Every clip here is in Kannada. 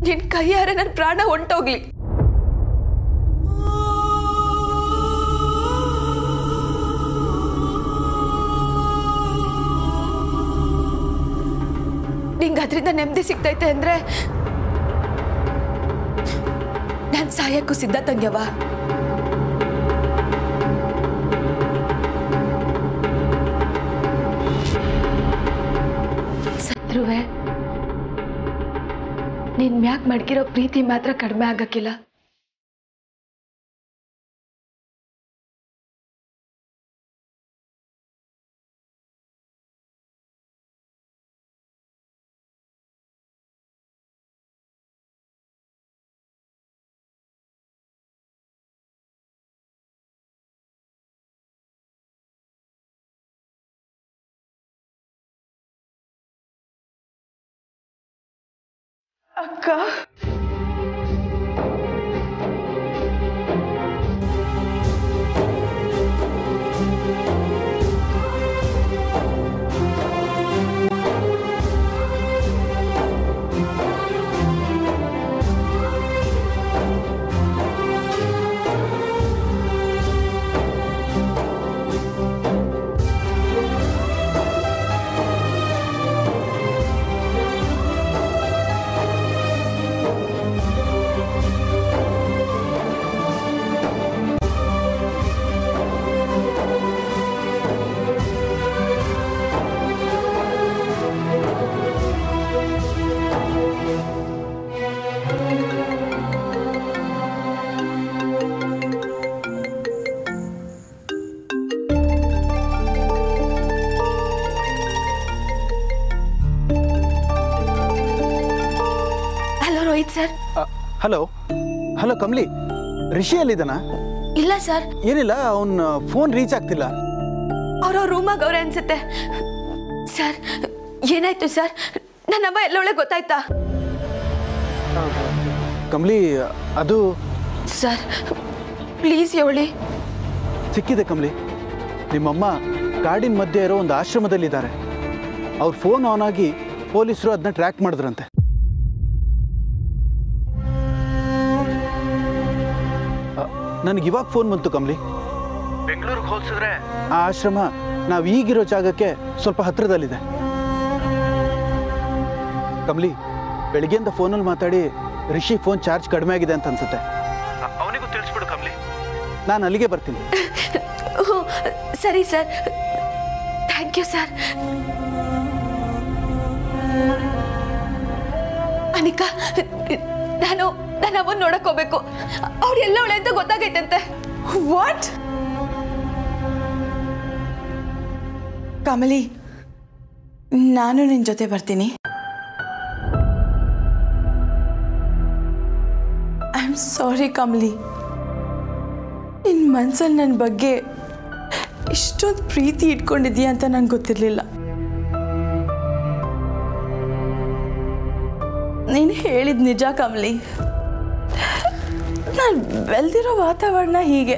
ನಿನ್ ಕೈಯಾರೆ ನನ್ನ ಪ್ರಾಣ ಹೊಂಟೋಗ್ಲಿ ನಿಂಗೆ ಅದರಿಂದ ನೆಮ್ಮದಿ ಸಿಗ್ತೈತೆ ಅಂದ್ರೆ ನಾನು ಸಾಯಕ್ಕೂ ಸಿದ್ಧ ತಂಗ್ಯವ ಸತ್ರುವೆ ನಿನ್ ಮ್ಯಾಕ್ ಮಡ್ಗಿರೋ ಪ್ರೀತಿ ಮಾತ್ರ ಕಡಿಮೆ ಆಗಕ್ಕಿಲ್ಲ ಅಕ್ಕ hello Rohit sir hello hello Kamali Rishi ಎಲ್ಲಿದ್ದಾನ ಇಲ್ಲ ಸರ್ ಏನಿಲ್ಲ ಅವನ ಫೋನ್ ರೀಚ್ ಆಗ್ತಿಲ್ಲ ಅವ್ರ ರೂಮಾಗ ಅವ್ರೆ ಅನ್ಸುತ್ತೆ ಸರ್ ಏನಾಯ್ತು ಸರ್ ನನ್ನ ಅಮ್ಮ ಎಲ್ಲೊಳೆ ಗೊತ್ತಾಯ್ತಾ ಕಮಲಿ ಅದು ಸರ್ ಪ್ಲೀಸ್ ಹೇಳಿ ಸಿಕ್ಕಿದೆ ಕಮಲಿ ನಿಮ್ಮಮ್ಮ ಕಾಡಿನ ಮಧ್ಯೆ ಇರೋ ಒಂದು ಆಶ್ರಮದಲ್ಲಿದ್ದಾರೆ ಅವ್ರ ಫೋನ್ ಆನ್ ಆಗಿ ಪೊಲೀಸರು ಅದನ್ನ ಟ್ರ್ಯಾಕ್ ಮಾಡಿದ್ರಂತೆ ನನಗೆ ಇವಾಗ ಫೋನ್ ಬಂತು ಕಮಲಿ ಬೆಂಗಳೂರಿಗೆ ಹೋಲಿಸಿದ್ರೆ ಆ ಆಶ್ರಮ ನಾವು ಈಗಿರೋ ಜಾಗಕ್ಕೆ ಸ್ವಲ್ಪ ಹತ್ತಿರದಲ್ಲಿದೆ ಕಮಲಿ ಬೆಳಿಗ್ಗೆಯಿಂದ ಫೋನಲ್ಲಿ ಮಾತಾಡಿ ರಿಷಿ ಫೋನ್ ಚಾರ್ಜ್ ಕಡಿಮೆ ಆಗಿದೆ ಅಂತ ಅನ್ಸುತ್ತೆ ಅವನಿಗೂ ತಿಳಿಸ್ಬಿಡು ಕಮಲಿ ನಾನು ಅಲ್ಲಿಗೆ ಬರ್ತೀನಿ ಓ, ಸರಿ sir thank you sir Anika ನಾನು ನಾನು ಅವನ್ ನೋಡಕ್ ಹೋಗ್ಬೇಕು ಅವ್ರು ಎಲ್ಲ ಒಳ್ಳೆ ಅಂತ ಗೊತ್ತಾಗೈತಂತೆ ವಾಟ್ ಕಮಲಿ ನಾನು ನಿನ್ನ ಜೊತೆ ಬರ್ತೀನಿ ಐ ಆಮ್ ಸಾರಿ ಕಮಲಿ ನಿನ್ನ ಮನ್ಸಲ್ಲಿ ನನ್ನ ಬಗ್ಗೆ ಇಷ್ಟೊಂದು ಪ್ರೀತಿ ಇಟ್ಕೊಂಡಿದ್ದೀಯ ಅಂತ ನಂಗೆ ಗೊತ್ತಿರಲಿಲ್ಲ ನೀನು ಹೇಳಿದ ನಿಜ ಕಮಲಿ ನಾನು ಬೆಳೆದಿರೋ ವಾತಾವರಣ ಹೀಗೆ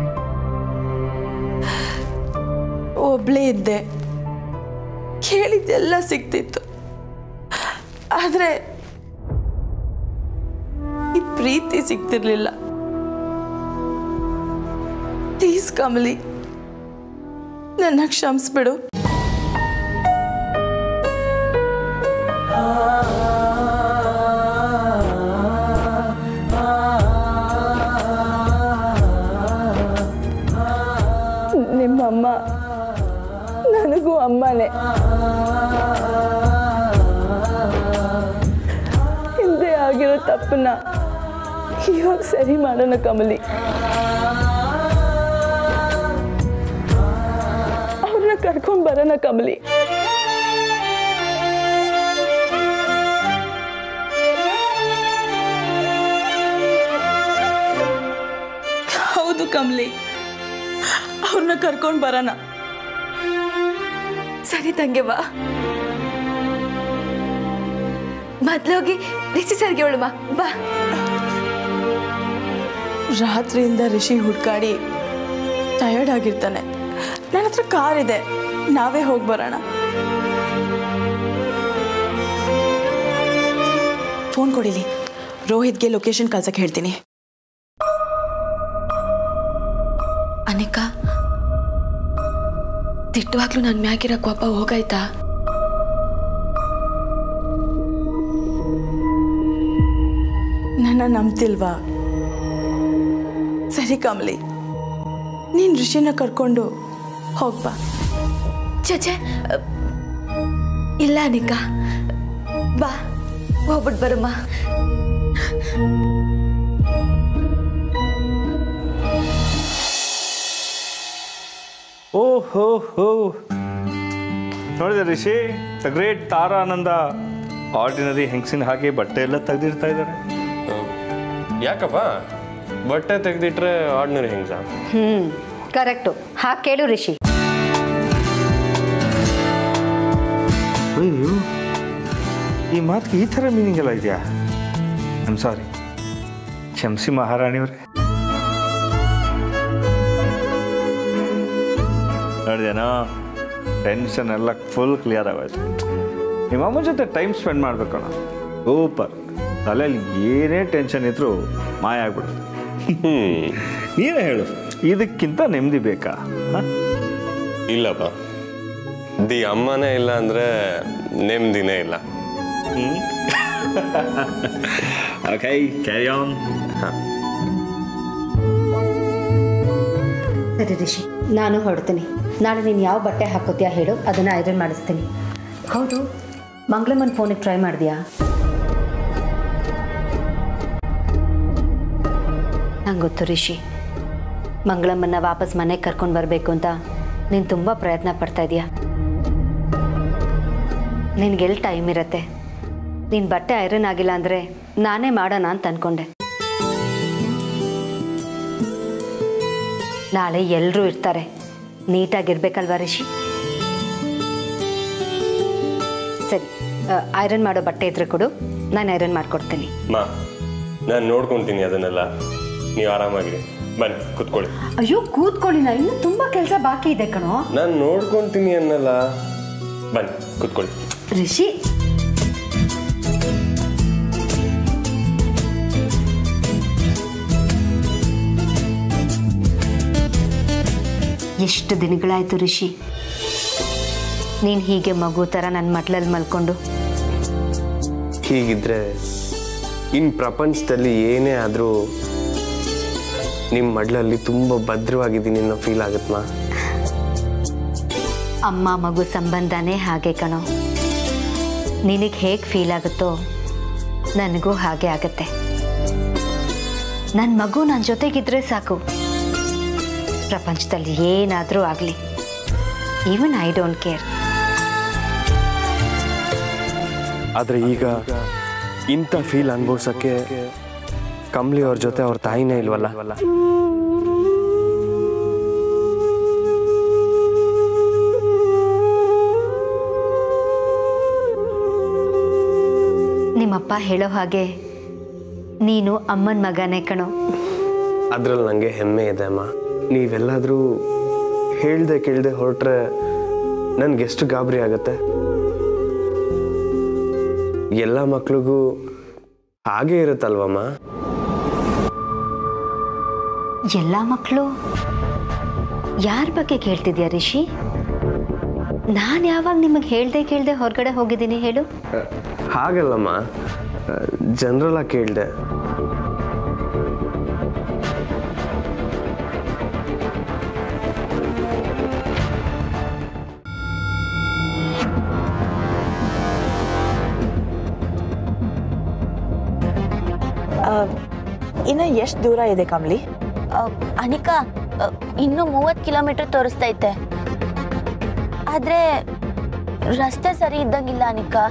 ಒಬ್ಳೇ ಇದ್ದೆ ಕೇಳಿದ್ದೆಲ್ಲ ಸಿಗ್ತಿತ್ತು ಆದರೆ ಈ ಪ್ರೀತಿ ಸಿಗ್ತಿರ್ಲಿಲ್ಲ ಪ್ಲೀಸ್ ಕಮಲಿ ನನ್ನ ಕ್ಷಮಿಸ್ಬಿಡು ನಿಮ್ಮಮ್ಮ ನನಗೂ ಅಮ್ಮನೇ ಹಿಂದೆ ಆಗಿರೋ ತಪ್ಪನ್ನ ಇವಾಗ ಸರಿ ಮಾಡೋಣ ಕಮಲಿ ಅವ್ರನ್ನ ಕರ್ಕೊಂಡು ಬರೋಣ ಕಮಲಿ ಹೌದು ಕಮಲಿ ಅವ್ರನ್ನ ಕರ್ಕೊಂಡು ಬರೋಣ ಸರಿ ತಂಗೆವ್ವ ಮೊದ್ಲೋಗಿ ರಿಷಿ ಸರ್ಗೆ ಹೇಳುವ ಬಾ ರಾತ್ರಿಯಿಂದ ರಿಷಿ ಹುಡ್ಕಾಡಿ ಟಯರ್ಡ್ ಆಗಿರ್ತಾನೆ ನನ್ನ ಹತ್ರ ಕಾರ್ ಇದೆ ನಾವೇ ಹೋಗಿ ಬರೋಣ ಫೋನ್ ಕೊಡಿಲಿ ರೋಹಿತ್ಗೆ ಲೊಕೇಶನ್ ಕಳ್ಸಕ್ಕೆ ಹೇಳ್ತೀನಿ ಅನಿಕಾ ತಿಟ್ಟುವಾಗ್ಲೂ ನನ್ನ ಮ್ಯಾಗಿರೋ ಕೋಪ ಹೋಗಾಯ್ತಾ ನನ್ನ ನಂಬ್ತಿಲ್ವಾ ಸರಿ ಕಮಲಿ ನೀನು ಋಷಿನ ಕರ್ಕೊಂಡು ಹೋಗ್ಬಾ ಚಚೆ ಇಲ್ಲ ಅನಿಕಾ ಬಾ ಹೋಗ್ಬಿಟ್ಟು ಬರಮ್ಮ ಓ ಹೋ ಹೋ ನೋಡಿದೆ Rishi the great Tarananda ordinary ಹೆಂಗಸಿನ ಹಾಗೆ ಬಟ್ಟೆ ಎಲ್ಲ ತೆಗೆದಿರ್ತಾ ಇದ್ದಾರೆ ಯಾಕಪ್ಪ ಬಟ್ಟೆ ತೆಗೆದಿಟ್ರೆ ಆರ್ಡಿನರಿ ಹೆಂಗ್ಸ ಹ್ಞೂ ಕರೆಕ್ಟು ಹಾಗೆ ಕೇಳು ರಿಷಿ ಅಯ್ಯೋ ಈ ಮಾತಿಗೆ ಈ ಥರ ಮೀನಿಂಗ್ ಎಲ್ಲ ಇದೆಯಾ ಐಮ್ ಸಾರಿ ಕ್ಷಮಿಸಿ ಮಹಾರಾಣಿಯವರೇ ನೋಡಿದೇನೋ ಟೆನ್ಷನ್ ಎಲ್ಲ ಫುಲ್ ಕ್ಲಿಯರ್ ಆಗೋಯ್ತು ನಿಮ್ಮ ಅಮ್ಮನ ಜೊತೆ ಟೈಮ್ ಸ್ಪೆಂಡ್ ಮಾಡ್ಬೇಕಣ್ಣ ಸೂಪರ್ ತಲೆಯಲ್ಲಿ ಏನೇ ಟೆನ್ಷನ್ ಇದ್ರೂ ಮಾಯ ಆಗ್ಬಿಡುತ್ತೆ ಹ್ಮ್ ನೀನೇ ಹೇಳು ಇದಕ್ಕಿಂತ ನೆಮ್ಮದಿ ಬೇಕಾ ಹಾಂ ಇಲ್ಲಪ್ಪ ದಿ ಅಮ್ಮನೇ ಇಲ್ಲ ಅಂದ್ರೆ ನೆಮ್ಮದಿನೇ ಇಲ್ಲ ಓಕೆ ಕ್ಯಾರಿ ಆನ್ ಸರಿ ರಿಷಿ ನಾನು ಹೊರಡ್ತೀನಿ ನಾಳೆ ನೀನು ಯಾವ ಬಟ್ಟೆ ಹಾಕೋತೀಯ ಹೇಳು ಅದನ್ನು ಐರನ್ ಮಾಡಿಸ್ತೀನಿ ಹೌದು ಮಂಗಳಮ್ಮನ ಫೋನಿಗೆ ಟ್ರೈ ಮಾಡಿದ್ಯಾ ನಂಗೆ ಗೊತ್ತು ರಿಷಿ ಮಂಗಳಮ್ಮನ್ನ ವಾಪಸ್ ಮನೆಗೆ ಕರ್ಕೊಂಡು ಬರಬೇಕು ಅಂತ ನೀನು ತುಂಬ ಪ್ರಯತ್ನ ಪಡ್ತಾ ಇದೀಯ ನಿನ್ಗೆಲ್ಲಿ ಟೈಮ್ ಇರತ್ತೆ ನಿನ್ನ ಬಟ್ಟೆ ಐರನ್ ಆಗಿಲ್ಲ ಅಂದರೆ ನಾನೇ ಮಾಡೋಣ ಅಂತ ಅಂದ್ಕೊಂಡೆ ನಾಳೆ ಎಲ್ಲರೂ ಇರ್ತಾರೆ ನೀಟಾಗಿರ್ಬೇಕಲ್ವಾ ರಿಷಿ ಸರಿ ಐರನ್ ಮಾಡೋ ಬಟ್ಟೆ ಇದ್ರೆ ಕೊಡು ನಾನು ಐರನ್ ಮಾಡಿಕೊಡ್ತೀನಿ ಮಾ ನಾನು ನೋಡ್ಕೊಂತೀನಿ ಅದನ್ನೆಲ್ಲ ನೀವು ಆರಾಮಾಗಿರಿ ಬನ್ನಿ ಕುತ್ಕೊಳ್ಳಿ ಅಯ್ಯೋ ಕೂತ್ಕೊಳ್ಳಿ ನಾ ಇನ್ನೂ ತುಂಬ ಕೆಲಸ ಬಾಕಿ ಇದೆ ಕಣೋ ನಾನು ನೋಡ್ಕೊಂತೀನಿ ಅನ್ನಲ್ಲ ಬನ್ನಿ ಕುತ್ಕೊಳ್ಳಿ ರಿಷಿ ಎಷ್ಟು ದಿನಗಳಾಯ್ತು ರಿಷಿ ನೀನು ಹೀಗೆ ಮಗು ಥರ ನನ್ನ ಮಟ್ಲಲ್ಲಿ ಮಲ್ಕೊಂಡು ಹೀಗಿದ್ರೆ ಇನ್ನು ಪ್ರಪಂಚದಲ್ಲಿ ಏನೇ ಆದರೂ ನಿಮ್ಮ ಮಡ್ಲಲ್ಲಿ ತುಂಬ ಭದ್ರವಾಗಿದ್ದೀನಿ ಅನ್ನೋ ಫೀಲ್ ಆಗುತ್ತಮ್ಮ ಅಮ್ಮ ಮಗು ಸಂಬಂಧನೇ ಹಾಗೆ ಕಣೋ ನಿನಗೆ ಹೇಗೆ ಫೀಲ್ ಆಗುತ್ತೋ ನನಗೂ ಹಾಗೆ ಆಗುತ್ತೆ ನನ್ನ ಮಗು ನನ್ನ ಜೊತೆಗಿದ್ರೆ ಸಾಕು ಪ್ರಪಂಚದಲ್ಲಿ ಏನಾದರೂ ಆಗಲಿ ಈವನ್ ಐ ಡೋಂಟ್ ಕೇರ್ ಆದರೆ ಈಗ ಇಂಥ ಫೀಲ್ ಅನುಭವಿಸೋಕ್ಕೆ ಕಮ್ಲಿ ಅವ್ರ ಜೊತೆ ಅವ್ರ ತಾಯಿನೇ ಇಲ್ವಲ್ಲ ನಿಮ್ಮಪ್ಪ ಹೇಳೋ ಹಾಗೆ ನೀನು ಅಮ್ಮನ ಮಗನೇ ಕಣೋ ಅದ್ರಲ್ಲಿ ನನಗೆ ಹೆಮ್ಮೆ ಇದೆ ಅಮ್ಮ ನೀವೆಲ್ಲಾದರೂ ಹೇಳ್ದೆ ಕೇಳ್ದೆ ಹೊರಟ್ರೆ ನನಗೆಷ್ಟು ಗಾಬರಿ ಆಗತ್ತೆ ಎಲ್ಲ ಮಕ್ಳಿಗೂ ಹಾಗೆ ಇರುತ್ತಲ್ವಮ್ಮ ಎಲ್ಲ ಮಕ್ಕಳು ಯಾರ ಬಗ್ಗೆ ಕೇಳ್ತಿದ್ಯಾ ರಿಷಿ ನಾನು ಯಾವಾಗ ನಿಮಗೆ ಹೇಳ್ದೆ ಕೇಳ್ದೆ ಹೊರಗಡೆ ಹೋಗಿದ್ದೀನಿ ಹೇಳು ಹಾಗಲ್ಲಮ್ಮ ಜನರಲ್ ಆಗಿ ಕೇಳಿದೆ ಇನ್ನು ಎಷ್ಟು ದೂರ ಇದೆ ಕಮಲಿ ಅ, ಅನಿಕಾ ಅ, ಇನ್ನೂ ಮೂವತ್ತು ಕಿಲೋಮೀಟರ್ ತೋರಿಸ್ತೈತೆ ಆದ್ರೆ ರಸ್ತೆ ಸರಿ ಇದ್ದಂಗಿಲ್ಲ ಅನಿಕಾ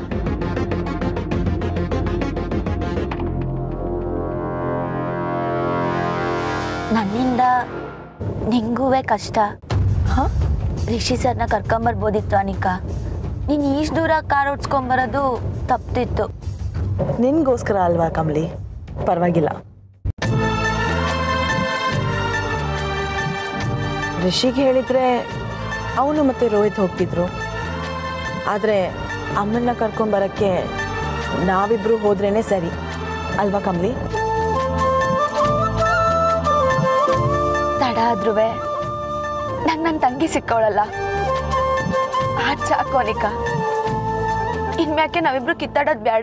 ನನ್ನಿಂದ ನಿಂಗೂವೇ ಕಷ್ಟ ಹಾ ರಿಷಿ ಸರ್ನ ಕರ್ಕೊಂಬರ್ಬೋದಿತ್ತು ಅನಿಕಾ ನೀನು ಇಷ್ಟು ದೂರ ಕಾರ್ ಓಡಿಸ್ಕೊಂಬರೋದು ತಪ್ಪಿತ್ತು ನಿನ್ಗೋಸ್ಕರ ಅಲ್ವಾ ಕಮಲಿ ಪರವಾಗಿಲ್ಲ ರಿಷಿಗೆ ಹೇಳಿದ್ರೆ ಅವನು ಮತ್ತೆ ರೋಹಿತ್ ಹೋಗ್ತಿದ್ರು ಆದರೆ ಅಮ್ಮನ್ನ ಕರ್ಕೊಂಬರಕ್ಕೆ ನಾವಿಬ್ರು ಹೋದ್ರೇನೆ ಸರಿ ಅಲ್ವಾ ಕಮಲಿ ತಡ ಆದ್ರೂ ನಂಗೆ ನನ್ನ ತಂಗಿ ಸಿಕ್ಕವಳಲ್ಲ ಆದ್ ಸಾಕು ಅನಿಕಾ ಇನ್ಮ್ಯಾಕೆ ನಾವಿಬ್ರು ಕಿತ್ತಾಡೋದು ಬೇಡ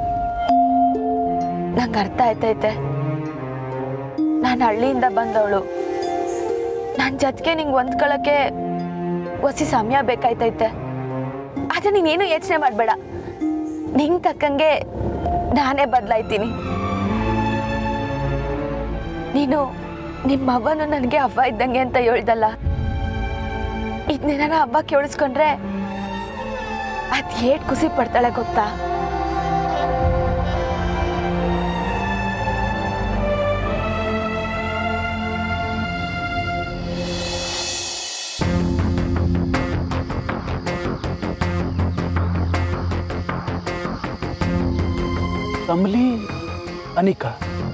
ನಂಗೆ ಅರ್ಥ ಆಯ್ತೈತೆ ನಾನು ಹಳ್ಳಿಯಿಂದ ಬಂದವಳು ನನ್ನ ಜೊತೆಗೆ ನಿಂಗೆ ಹೊಂದ್ಕೊಳ್ಳೋಕ್ಕೆ ಒಸಿ ಸಮಯ ಬೇಕಾಯ್ತೈತೆ ಆದರೆ ನೀನೇನು ಯೋಚನೆ ಮಾಡಬೇಡ ನಿಂಗೆ ತಕ್ಕಂಗೆ ನಾನೇ ಬದಲಾಯ್ತೀನಿ ನೀನು ನಿಮ್ಮ ಅವ್ವನು ನನಗೆ ಹಬ್ಬ ಇದ್ದಂಗೆ ಅಂತ ಹೇಳ್ದಲ್ಲ ಇದನ್ನೇನ ಹಬ್ಬ ಕೇಳಿಸ್ಕೊಂಡ್ರೆ ಅದ್ ಏಟ್ ಖುಷಿ ಪಡ್ತಾಳೆ ಗೊತ್ತಾ ಕಮಲಿ ಅನಿಕಾ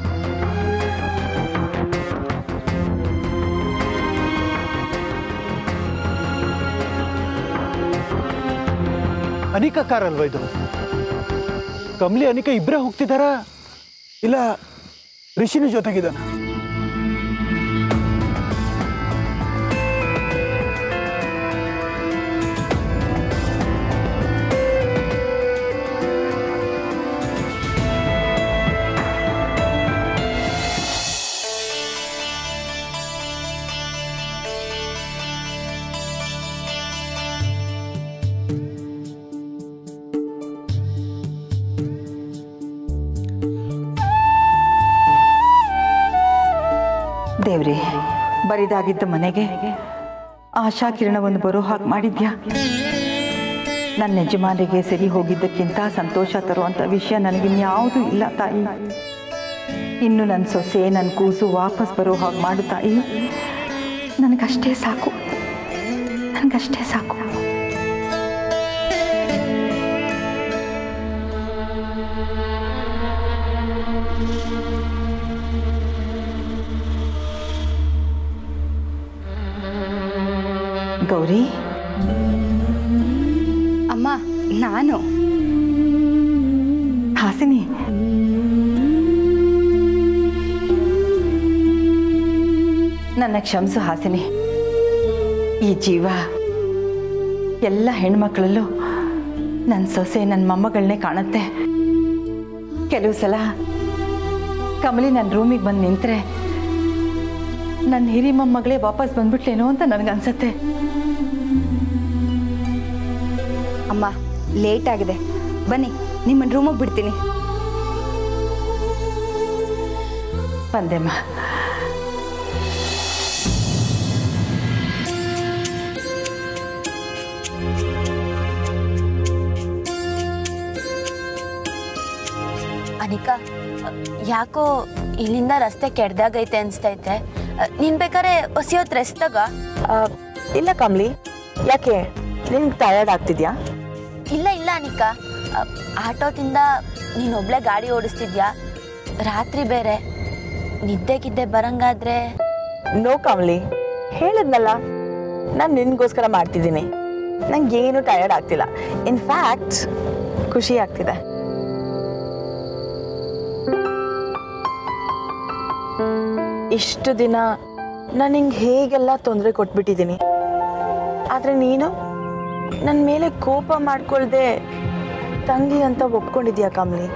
ಅನಿಕಾ ಕಾರ್ ಅಲ್ವಾ ಇದು ಕಮಲಿ ಅನಿಕಾ ಇಬ್ಬರೇ ಹೋಗ್ತಿದ್ದಾರಾ ಇಲ್ಲ ರಿಷಿನ ಜೊತೆಗಿದ್ದಾನ ದೇವ್ರಿ ಬರಿದಾಗಿದ್ದ ಮನೆಗೆ ಆಶಾ ಕಿರಣವನ್ನು ಬರೋ ಹಾಗೆ ಮಾಡಿದ್ಯಾ ನನ್ನ ಯಜಮಾನಿಗೆ ಸರಿ ಹೋಗಿದ್ದಕ್ಕಿಂತ ಸಂತೋಷ ತರುವಂಥ ವಿಷಯ ನನಗಿನ್ಯಾವುದೂ ಇಲ್ಲ ತಾಯಿ ಇನ್ನು ನನ್ನ ಸೊಸೆ ನನ್ನ ಕೂಸು ವಾಪಸ್ ಬರೋ ಹಾಗೆ ಮಾಡು ತಾಯಿ ನನಗಷ್ಟೇ ಸಾಕು ನನಗಷ್ಟೇ ಸಾಕು ಗೌರಿ ಅಮ್ಮ ನಾನು ಹಾಸಿನಿ ನನ್ನ ಕ್ಷಮಿಸು ಹಾಸಿನಿ ಈ ಜೀವ ಎಲ್ಲ ಹೆಣ್ಮಕ್ಳಲ್ಲೂ ನನ್ನ ಸೊಸೆ ನನ್ನ ಮೊಮ್ಮಗಳನ್ನೇ ಕಾಣುತ್ತೆ ಕೆಲವು ಸಲ ಕಮಲಿ ನನ್ನ ರೂಮಿಗೆ ಬಂದು ನಿಂತರೆ ನನ್ನ ಹಿರಿ ಮೊಮ್ಮಗಳೇ ವಾಪಸ್ ಬಂದ್ಬಿಟ್ಲೇನೋ ಅಂತ ನನಗನ್ಸತ್ತೆ ಅಮ್ಮ ಲೇಟ್ ಆಗಿದೆ ಬನ್ನಿ ನಿಮ್ಮನ್ನ ರೂಮಿಗೆ ಬಿಡ್ತೀನಿ ಬಂದೆಮ್ಮ ಅನಿಕಾ ಯಾಕೋ ಇಲ್ಲಿಂದ ರಸ್ತೆ ಕೆಡ್ದಾಗೈತೆ ಅನ್ಸ್ತೈತೆ ನೀನ್ ಬೇಕಾರೆ ಹೊಸಿ ಹೊತ್ತು ರೆಸ್ಟ್ ತಗ ಇಲ್ಲ ಕಮಲಿ ಯಾಕೆ ನಿನ್ಗೆ ಟಯರ್ಡ್ ಆಗ್ತಿದ್ಯಾ ಇಲ್ಲ ಇಲ್ಲ ಅನಿಕಾ ಅ, ಆಟೋದಿಂದ ನೀನೊಬ್ಳೆ ಗಾಡಿ ಓಡಿಸ್ತಿದ್ಯಾ ರಾತ್ರಿ ಬೇರೆ ನಿದ್ದೆ ಗಿದ್ದೆ ಬರಂಗಾದ್ರೆ ನೋ ಕಮಲಿ ಹೇಳಿದ್ನಲ್ಲ ನಾನು ನಿನ್ಗೋಸ್ಕರ ಮಾಡ್ತಿದ್ದೀನಿ ನಂಗೆ ಏನು ಟಯರ್ಡ್ ಆಗ್ತಿಲ್ಲ ಇನ್ಫ್ಯಾಕ್ಟ್ ಖುಷಿ ಆಗ್ತಿದೆ ಇಷ್ಟು ದಿನ ನಾನು ಹಿಂಗೆ ಹೇಗೆಲ್ಲ ತೊಂದರೆ ಕೊಟ್ಬಿಟ್ಟಿದ್ದೀನಿ ಆದರೆ ನೀನು ನನ್ನ ಮೇಲೆ ಕೋಪ ಮಾಡ್ಕೊಳ್ದೆ ತಂಗಿ ಅಂತ ಒಪ್ಕೊಂಡಿದ್ಯಾ ಕಮಲಿ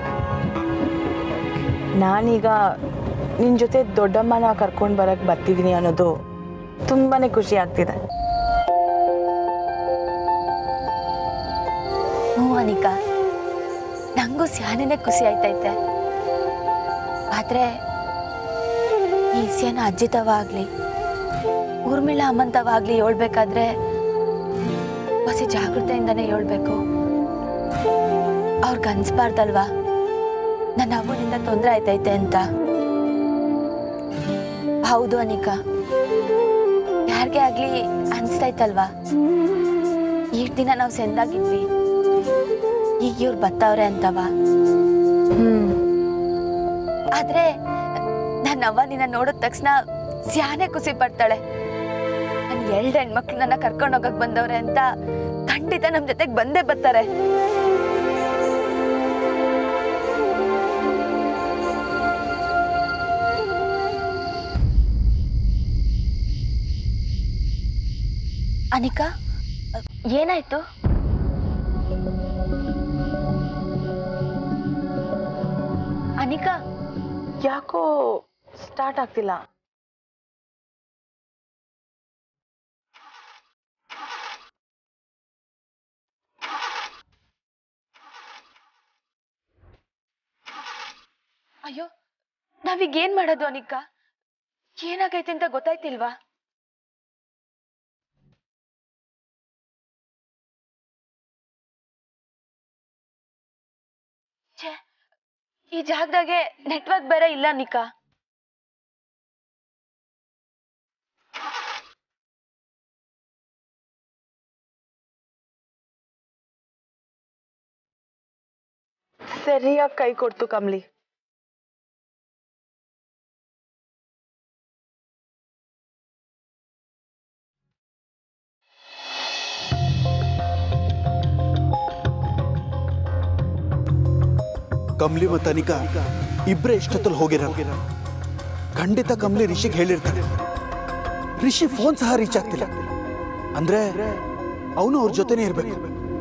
ನಾನೀಗ ನಿನ್ನ ಜೊತೆ ದೊಡ್ಡಮ್ಮನ ಕರ್ಕೊಂಡು ಬರಕ್ಕೆ ಬರ್ತಿದ್ದೀನಿ ಅನ್ನೋದು ತುಂಬಾ ಖುಷಿ ಆಗ್ತಿದೆ ಹ್ಞೂ ಅನಿಕಾ ನಂಗೂ ಸ್ಯಾನೇನೆ ಖುಷಿ ಆಯ್ತೈತೆ ಆದ್ರೆ ಈ ವಿಷಯನ ಅಜ್ಜಿತವ ಆಗ್ಲಿ ಊರ್ಮಿಳಾ ಅಮ್ಮಂತವ ಆಗ್ಲಿ ಹೇಳ್ಬೇಕಾದ್ರೆ ಹೊಸಿ ಜಾಗೃತೆಯಿಂದನೇ ಹೇಳ್ಬೇಕು ಅವ್ರಿಗೆ ಅನ್ಸ್ಬಾರ್ದಲ್ವಾ ನನ್ನ ಅವನಿಂದ ತೊಂದರೆ ಆಯ್ತೈತೆ ಅಂತ ಹೌದು ಅನಿಕಾ ಯಾರಿಗೆ ಆಗ್ಲಿ ಅನ್ಸ್ತೈತಲ್ವಾ ಈಟ್ ದಿನ ನಾವು ಸೆಂದಾಗಿದ್ವಿ ಈಗ ಇವ್ರು ಬತ್ತವ್ರೆ ಅಂತವ ಆದ್ರೆ ನನ್ನ ಅವ್ವ ನಿನ್ನ ನೋಡಿದ ತಕ್ಷಣ ಸ್ಯಾನೆ ಖುಷಿ ಪಡ್ತಾಳೆ ನನ್ ಎರಡು ಹೆಣ್ಮಕ್ಳು ನನ್ನ ಕರ್ಕೊಂಡು ಹೋಗಕ್ ಬಂದವ್ರೆ ಅಂತ ಖಂಡಿತ ನಮ್ ಜೊತೆಗೆ ಬಂದೇ ಬರ್ತಾರೆ ಅನಿಕಾ ಏನಾಯ್ತು ಅನಿಕಾ ಯಾಕೋ ಸ್ಟಾರ್ಟ್ ಆಗ್ತಿಲ್ಲ ಅಯ್ಯೋ ನಾವೀಗ ಏನ್ ಮಾಡೋದು ಅನಿಕಾ ಏನಾಗೈತೆ ಅಂತ ಗೊತ್ತಾಯ್ತಿಲ್ವಾ ಛೇ ಈ ಜಾಗದಾಗೆ ನೆಟ್ವರ್ಕ್ ಬೇರೆ ಇಲ್ಲ ನಿಕಾ ಸರಿಯಾಗಿ ಕೈ ಕೊಡ್ತು ಕಮ್ಲಿ ಕಮ್ಲಿ ಮತ್ತು ಅನಿಕಾ ಇಬ್ಬರೇ ಇಷ್ಟೊತ್ತಲ್ಲಿ ಹೋಗಿರಲ್ಲ ಖಂಡಿತ ಕಮ್ಲಿ ರಿಷಿಗೆ ಹೇಳಿರ್ತಾನೆ ರಿಷಿ ಫೋನ್ ಸಹ ರೀಚ್ ಆಗ್ತಿಲ್ಲ ಅಂದ್ರೆ ಅವನು ಅವ್ರ ಜೊತೆನೇ ಇರ್ಬೇಕು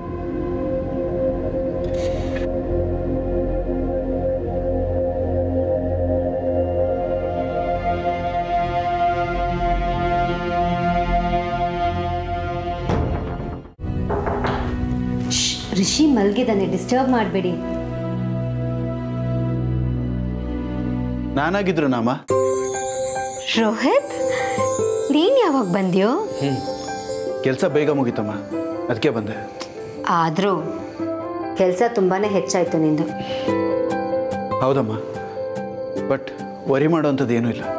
ಶ್ಶ್, ರಿಷಿ ಮಲ್ಗಿದಾನೆ ಡಿಸ್ಟರ್ಬ್ ಮಾಡಬೇಡಿ ನಾನಾಗಿದ್ರು ನಾಮ ರೋಹಿತ್ ನೀನ್ ಯಾವಾಗ ಬಂದ್ಯೋ ಕೆಲಸ ಬೇಗ ಮುಗೀತಮ್ಮ ಅದಕ್ಕೆ ಬಂದೆ ಆದ್ರೂ ಕೆಲಸ ತುಂಬಾನೇ ಹೆಚ್ಚಾಯ್ತು ನಿಂದು ಹೌದಮ್ಮ ಬಟ್ ವರಿ ಮಾಡೋವಂಥದ್ದು ಏನೂ ಇಲ್ಲ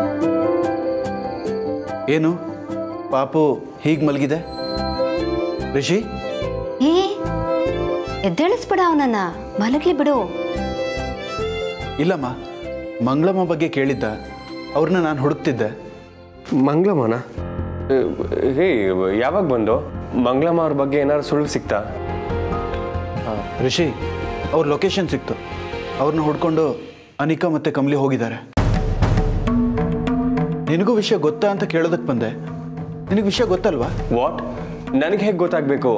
ಏನು ಪಾಪು ಹೀಗೆ ಮಲಗಿದೆ ರಿಷಿ ಏ ಎದ್ದೇಳಿಸ್ಬೇಡ ಅವನನ್ನ ಮಲಗ್ಲಿ ಬಿಡು ಇಲ್ಲಮ್ಮ ಮಂಗಳಮ್ಮ ಬಗ್ಗೆ ಕೇಳಿದ್ದ ಅವ್ರನ್ನ ನಾನು ಹುಡುಕ್ತಿದ್ದೆ ಮಂಗ್ಲಮ್ಮನ ಹೇ ಯಾವಾಗ ಬಂದು ಮಂಗ್ಲಮ್ಮ ಅವ್ರ ಬಗ್ಗೆ ಏನಾದ್ರು ಸುಳ್ಳು ಸಿಕ್ತಾ ರಿಷಿ ಅವ್ರ ಲೊಕೇಶನ್ ಸಿಕ್ತು ಅವ್ರನ್ನ ಹುಡ್ಕೊಂಡು ಅನಿಕಾ ಮತ್ತೆ ಕಮಲಿ ಹೋಗಿದ್ದಾರೆ ನಿನಗೂ ವಿಷಯ ಗೊತ್ತಾ ಅಂತ ಕೇಳೋದಕ್ಕೆ ಬಂದೆ ನಿನಗೆ ವಿಷಯ ಗೊತ್ತಲ್ವಾ ವಾಟ್ ನನಗೆ ಹೇಗೆ ಗೊತ್ತಾಗಬೇಕು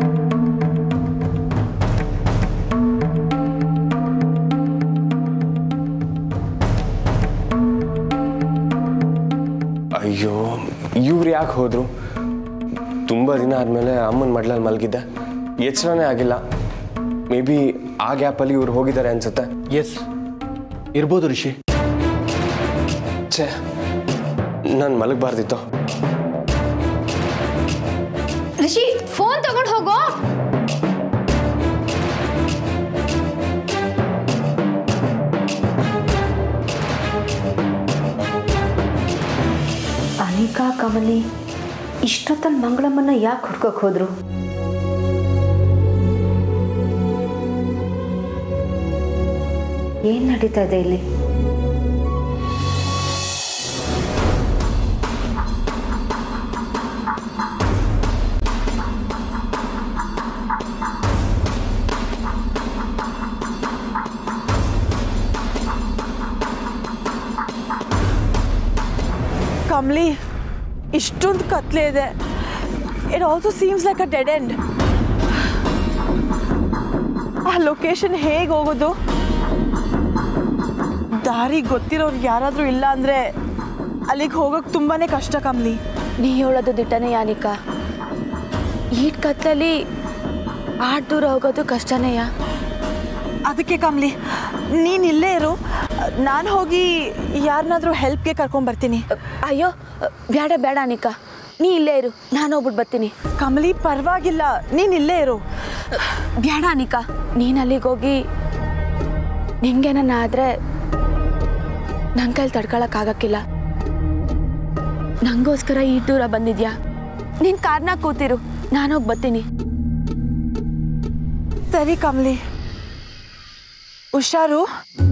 ಅಯ್ಯೋ ಇವ್ರು ಯಾಕೆ ಹೋದ್ರು ತುಂಬ ದಿನ ಆದಮೇಲೆ ಅಮ್ಮನ ಮಡ್ಲಲ್ಲಿ ಮಲಗಿದ್ದೆ ಎಚ್ಚರನೇ ಆಗಿಲ್ಲ ಮೇ ಬಿ ಆ ಗ್ಯಾಪಲ್ಲಿ ಇವ್ರು ಹೋಗಿದ್ದಾರೆ ಅನ್ಸುತ್ತೆ ಎಸ್ ಇರ್ಬೋದು ರಿಷಿ ಛೇ ನಾನು ಮಲಗಬಾರ್ದಿತ್ತು ರಿಷಿ ಫೋನ್ ತಗೊಂಡು ಹೋಗೋ ಅನಿಕಾ ಕಮಲಿ ಇಷ್ಟೊತ್ತಲ್ಲಿ ಮಂಗಳಮ್ಮನ ಯಾಕೆ ಹುಡ್ಕೋಕ್ ಹೋದ್ರು ಏನ್ ನಡೀತಾ ಇದೆ ಇಲ್ಲಿ ಕಮ್ಲಿ ಇಷ್ಟೊಂದು ಕತ್ಲೆ ಇದೆ it also seems like a dead end ಆ ಲೊಕೇಶನ್ ಹೇಗೆ ಹೋಗೋದು ದಾರಿ ಗೊತ್ತಿರೋರು ಯಾರಾದರೂ ಇಲ್ಲ ಅಂದರೆ ಅಲ್ಲಿಗೆ ಹೋಗೋಕೆ ತುಂಬಾ ಕಷ್ಟ ಕಮ್ಲಿ ನೀ ಹೇಳೋದು ದಿಟ್ಟನೇ ಯಾನಿಕಾ ಈಟ್ ಕತ್ಲಲ್ಲಿ ಆಟ್ ದೂರ ಹೋಗೋದು ಕಷ್ಟನೇಯ ಅದಕ್ಕೆ ಕಮ್ಲಿ ನೀನು ಇಲ್ಲೇ ಇರು ನಾನು ಹೋಗಿ ಯಾರನ್ನಾದ್ರೂ ಹೆಲ್ಪ್ಗೆ ಕರ್ಕೊಂಬರ್ತೀನಿ ಅಯ್ಯೋ ಬೇಡ ಬೇಡ ಅನಿಕಾ ನೀ ಇಲ್ಲೇ ಇರು ನಾನು ಹೋಗ್ಬಿಟ್ಟು ಬರ್ತೀನಿ ಕಮಲಿ ಪರವಾಗಿಲ್ಲ ನೀನು ಇಲ್ಲೇ ಇರು ಬೇಡ ಅನಿಕಾ ನೀನು ಅಲ್ಲಿಗೆ ಹೋಗಿ ನಿಂಗೇನ ಆದರೆ ನನ್ನ ಕೈಲಿ ತಡ್ಕೊಳಕ್ಕಾಗಕ್ಕಿಲ್ಲ ನಂಗೋಸ್ಕರ ಈ ದೂರ ಬಂದಿದ್ಯಾ ನಿನ್ ಕಾರ್ನಾಗ ಕೂತಿರು ನಾನು ಹೋಗಿ ಬರ್ತೀನಿ ಸರಿ ಕಮಲಿ ಹುಷಾರು